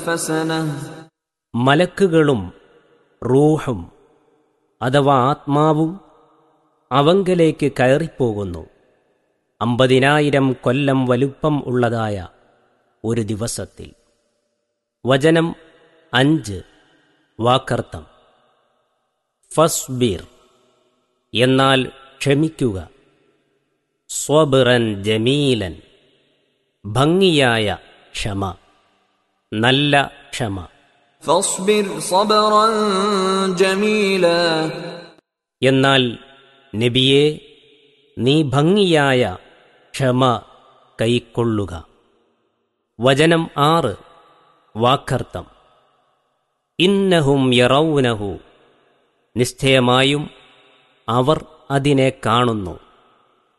ألف سنة മലക്കുകളും റൂഹും അഥവാ ആത്മാവും അവങ്കലേക്ക് കയറിപ്പോകുന്നു അമ്പതിനായിരം കൊല്ലം വലുപ്പം ഉള്ളതായ ഒരു ദിവസത്തിൽ വചനം അഞ്ച് വാക്കർത്ഥം ഫസ്ബീർ എന്നാൽ ക്ഷമിക്കുക സ്വബിറൻ ജമീലൻ ഭംഗിയായ ക്ഷമ നല്ല ക്ഷമ فاصبر صبرا جميلا എന്നാൽ നബിയെ നീ ഭംഗിയായ ക്ഷമ കൈക്കൊള്ളുക വചനം ആറ് വാക്കർത്ഥം ഇന്നഹും യറൗനഹു നിശ്ചയമായും അവർ അതിനെ കാണുന്നു